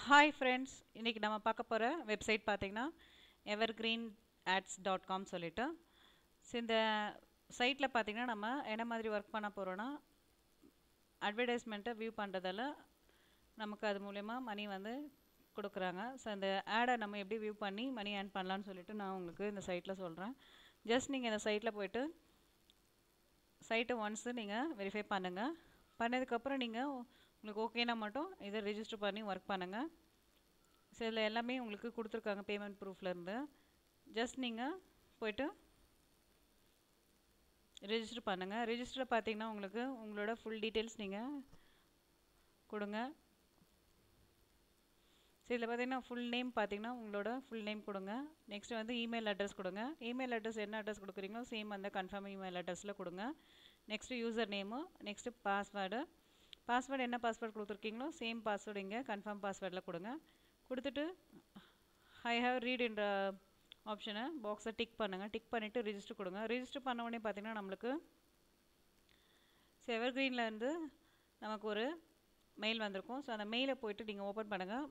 hi friends இன்றைக்கி நம்ம பார்க்க போகிற வெப்சைட் பார்த்தீங்கன்னா ever green ads dot com சொல்லிட்டு ஸோ இந்த சைட்டில் பார்த்தீங்கன்னா நம்ம என்ன மாதிரி ஒர்க் பண்ண போகிறோன்னா அட்வர்டைஸ்மெண்ட்டை வியூ பண்ணுறதால நமக்கு அது மூலயமா மணி வந்து கொடுக்குறாங்க ஸோ அந்த ஆடை நம்ம எப்படி வியூ பண்ணி மணி ஏர்ன் பண்ணலான்னு சொல்லிட்டு நான் உங்களுக்கு இந்த சைட்டில் சொல்கிறேன் ஜஸ்ட் நீங்கள் இந்த சைட்டில் போயிட்டு சைட்டை ஒன்ஸு நீங்கள் வெரிஃபை பண்ணுங்கள் பண்ணதுக்கப்புறம் நீங்கள் உங்களுக்கு ஓகேனா மட்டும் இதை ரிஜிஸ்டர் பண்ணி ஒர்க் பண்ணுங்கள் ஸோ இதில் எல்லாமே உங்களுக்கு கொடுத்துருக்காங்க பேமெண்ட் ப்ரூஃப்லேருந்து ஜஸ்ட் நீங்கள் போயிட்டு ரிஜிஸ்டர் பண்ணுங்கள் ரிஜிஸ்டர் பார்த்தீங்கன்னா உங்களுக்கு உங்களோட ஃபுல் டீட்டெயில்ஸ் நீங்கள் கொடுங்க ஸோ இதில் பார்த்தீங்கன்னா ஃபுல் நேம் பார்த்தீங்கன்னா உங்களோட ஃபுல் நேம் கொடுங்க நெக்ஸ்ட் வந்து இமெயில் அட்ரஸ் கொடுங்க இமெயில் அட்ரஸ் என்ன அட்ரஸ் கொடுக்குறீங்களோ சேம் அந்த கன்ஃபார்ம் இமெயில் அட்ரஸில் கொடுங்க next user name next password password என்ன பாஸ்வேர்டு கொடுத்துருக்கீங்களோ சேம் பாஸ்வேர்டு இங்கே கன்ஃபார்ம் பாஸ்வேர்டில் கொடுங்க கொடுத்துட்டு ஐ ஹாவ் ரீட் என்ற ஆப்ஷனை பாக்ஸை டிக் பண்ணுங்கள் டிக் பண்ணிவிட்டு ரிஜிஸ்டர் கொடுங்க ரிஜிஸ்டர் பண்ண உடனே பார்த்தீங்கன்னா நம்மளுக்கு செவர் இருந்து நமக்கு ஒரு மெயில் வந்திருக்கும் ஸோ அந்த மெயிலை போயிட்டு நீங்கள் ஓப்பன் பண்ணுங்கள்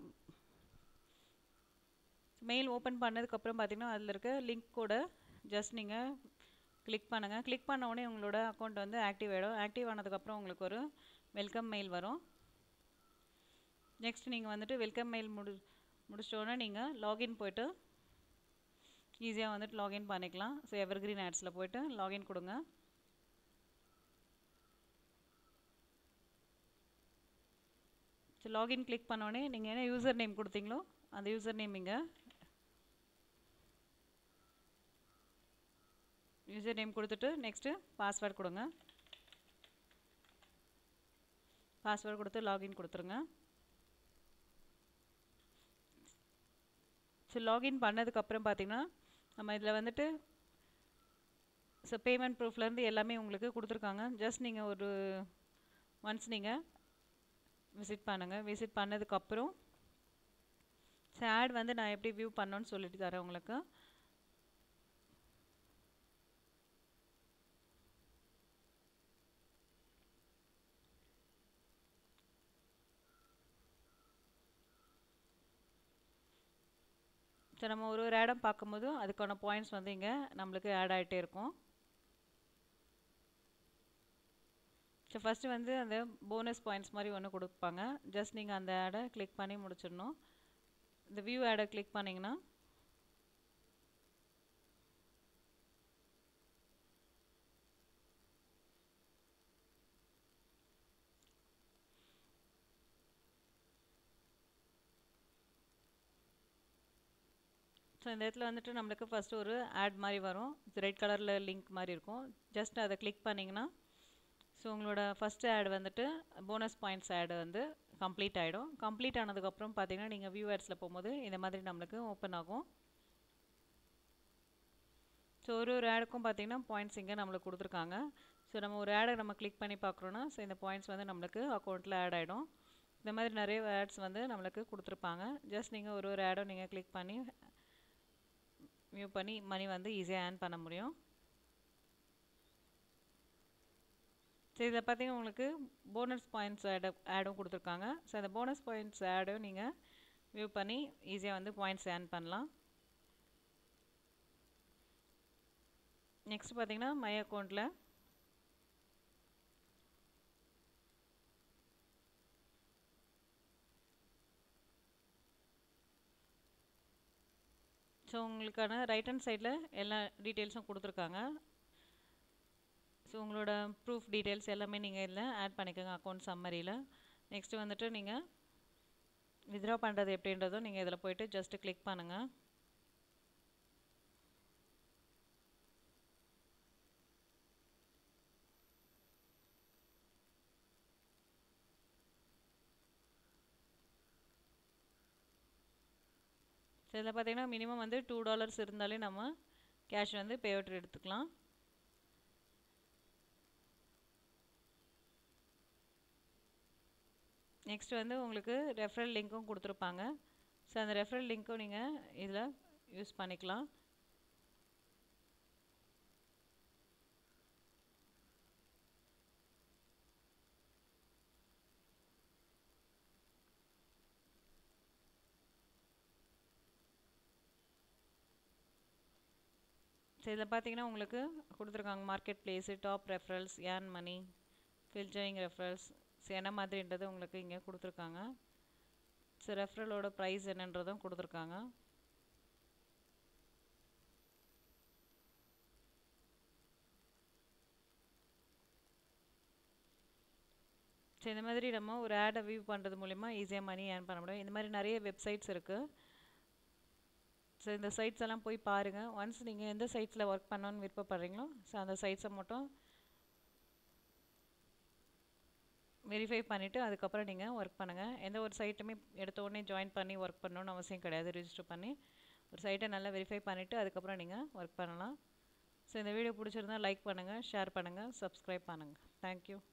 மெயில் ஓப்பன் பண்ணதுக்கப்புறம் பார்த்தீங்கன்னா அதில் இருக்க லிங்க் கூட ஜஸ்ட் நீங்கள் கிளிக் பண்ணுங்கள் கிளிக் பண்ண உடனே உங்களோட அக்கௌண்ட் வந்து ஆக்டிவ் ஆகிடும் ஆக்டிவ் ஆனதுக்கப்புறம் உங்களுக்கு ஒரு வெல்கம் மெயில் வரும் நெக்ஸ்ட் நீங்கள் வந்துட்டு வெல்கம் மெயில் முடி முடிச்சிட்டோன்னே நீங்கள் லாகின் போயிட்டு ஈஸியாக வந்துட்டு லாகின் பண்ணிக்கலாம் ஸோ எவர் கிரீன் ஆட்ஸில் போயிட்டு லாகின் கொடுங்க ஸோ லாகின் கிளிக் பண்ணோடனே நீங்கள் என்ன யூசர் நேம் கொடுத்தீங்களோ அந்த யூசர் நேம் இங்கே யூசர் நேம் கொடுத்துட்டு நெக்ஸ்ட்டு பாஸ்வேர்ட் கொடுங்க பாஸ்வேர்டு கொடுத்து லாகின் கொடுத்துருங்க ஸோ லாகின் பண்ணதுக்கப்புறம் பார்த்தீங்கன்னா நம்ம இதில் வந்துட்டு ஸோ பேமெண்ட் ப்ரூஃப்லேருந்து எல்லாமே உங்களுக்கு கொடுத்துருக்காங்க ஜஸ்ட் நீங்கள் ஒரு ஒன்ஸ் நீங்கள் விசிட் பண்ணுங்கள் விசிட் பண்ணதுக்கப்புறம் ஸோ ஆட் வந்து நான் எப்படி வியூ பண்ணோன்னு சொல்லிட்டு தரேன் உங்களுக்கு ஸோ நம்ம ஒரு ஒரு ஆடம் பார்க்கும்போது அதுக்கான பாயிண்ட்ஸ் வந்து இங்கே நம்மளுக்கு ஆட் ஆகிட்டே இருக்கும் ஸோ ஃபஸ்ட்டு வந்து அந்த போனஸ் பாயிண்ட்ஸ் மாதிரி ஒன்று கொடுப்பாங்க ஜஸ்ட் நீங்கள் அந்த ஆடை கிளிக் பண்ணி முடிச்சிடணும் இந்த வியூ ஆடை கிளிக் பண்ணிங்கன்னா ஸோ இந்த இடத்துல வந்துட்டு நம்மளுக்கு ஃபஸ்ட்டு ஒரு ஆட் மாதிரி வரும் ரெட் கலரில் லிங்க் மாதிரி இருக்கும் ஜஸ்ட் அதை கிளிக் பண்ணிங்கன்னா ஸோ உங்களோட ஃபஸ்ட்டு ஆட் வந்துட்டு போனஸ் பாயிண்ட்ஸ் ஆடு வந்து கம்ப்ளீட் ஆகிடும் கம்ப்ளீட் ஆனதுக்கப்புறம் பார்த்தீங்கன்னா நீங்கள் வியூ ஆட்ஸில் போகும்போது இந்த மாதிரி நம்மளுக்கு ஓப்பன் ஆகும் ஸோ ஒரு ஒரு ஆடுக்கும் பார்த்தீங்கன்னா பாயிண்ட்ஸ் இங்கே நம்மளுக்கு கொடுத்துருக்காங்க ஸோ நம்ம ஒரு ஆடை நம்ம கிளிக் பண்ணி பார்க்குறோன்னா ஸோ இந்த பாயிண்ட்ஸ் வந்து நம்மளுக்கு அக்கௌண்ட்டில் ஆட் ஆகிடும் இந்த மாதிரி நிறைய ஆட்ஸ் வந்து நம்மளுக்கு கொடுத்துருப்பாங்க ஜஸ்ட் நீங்கள் ஒரு ஒரு ஆடும் நீங்கள் கிளிக் பண்ணி வியூ பண்ணி மணி வந்து ஈஸியாக ஏர்ன் பண்ண முடியும் ஸோ இதில் பார்த்தீங்கன்னா உங்களுக்கு போனஸ் பாயிண்ட்ஸ் ஆட் ஆடும் கொடுத்துருக்காங்க ஸோ அந்த போனஸ் பாயிண்ட்ஸ் ஆடும் நீங்கள் வியூ பண்ணி ஈஸியாக வந்து பாயிண்ட்ஸ் ஏர்ன் பண்ணலாம் நெக்ஸ்ட் பார்த்தீங்கன்னா மை அக்கௌண்ட்டில் ஸோ உங்களுக்கான ரைட் ஹேண்ட் சைடில் எல்லா டீட்டெயில்ஸும் கொடுத்துருக்காங்க ஸோ உங்களோட ப்ரூஃப் டீட்டெயில்ஸ் எல்லாமே நீங்கள் இதில் ஆட் பண்ணிக்கோங்க அக்கௌண்ட் சம்மரியில் நெக்ஸ்ட்டு வந்துட்டு நீங்கள் வித்ட்ரா பண்ணுறது எப்படின்றதும் நீங்கள் இதில் போயிட்டு ஜஸ்ட்டு கிளிக் பண்ணுங்கள் ஸோ இதில் பார்த்தீங்கன்னா மினிமம் வந்து டூ டாலர்ஸ் இருந்தாலே நம்ம கேஷ் வந்து பே அவுட் எடுத்துக்கலாம் நெக்ஸ்ட் வந்து உங்களுக்கு ரெஃபரல் லிங்க்கும் கொடுத்துருப்பாங்க ஸோ அந்த ரெஃபரல் லிங்க்கும் நீங்கள் இதில் யூஸ் பண்ணிக்கலாம் ஸோ இதில் பார்த்தீங்கன்னா உங்களுக்கு கொடுத்துருக்காங்க மார்க்கெட் பிளேஸு டாப் ரெஃபரல்ஸ் ஏன் மணி ஃபில்ஜரிங் ரெஃபரல்ஸ் ஸோ என்ன மாதிரின்றது உங்களுக்கு இங்கே கொடுத்துருக்காங்க ஸோ ரெஃபரலோட ப்ரைஸ் என்னன்றதும் கொடுத்துருக்காங்க ஸோ இந்த மாதிரி நம்ம ஒரு ஆடை வியூ பண்ணுறது மூலிமா ஈஸியாக மணி ஏர்ன் பண்ண முடியும் இந்த மாதிரி நிறைய வெப்சைட்ஸ் இருக்குது ஸோ இந்த சைட்ஸ் எல்லாம் போய் பாருங்கள் ஒன்ஸ் நீங்கள் எந்த சைட்ஸில் ஒர்க் பண்ணணும்னு விருப்பப்படுறீங்களோ ஸோ அந்த சைட்ஸை மட்டும் வெரிஃபை பண்ணிவிட்டு அதுக்கப்புறம் நீங்கள் ஒர்க் பண்ணுங்கள் எந்த ஒரு சைட்டுமே எடுத்த உடனே ஜாயின் பண்ணி ஒர்க் பண்ணணும்னு அவசியம் கிடையாது ரிஜிஸ்டர் பண்ணி ஒரு சைட்டை நல்லா வெரிஃபை பண்ணிவிட்டு அதுக்கப்புறம் நீங்கள் ஒர்க் பண்ணலாம் ஸோ இந்த வீடியோ பிடிச்சிருந்தா லைக் பண்ணுங்கள் ஷேர் பண்ணுங்கள் சப்ஸ்கிரைப் பண்ணுங்கள் தேங்க்யூ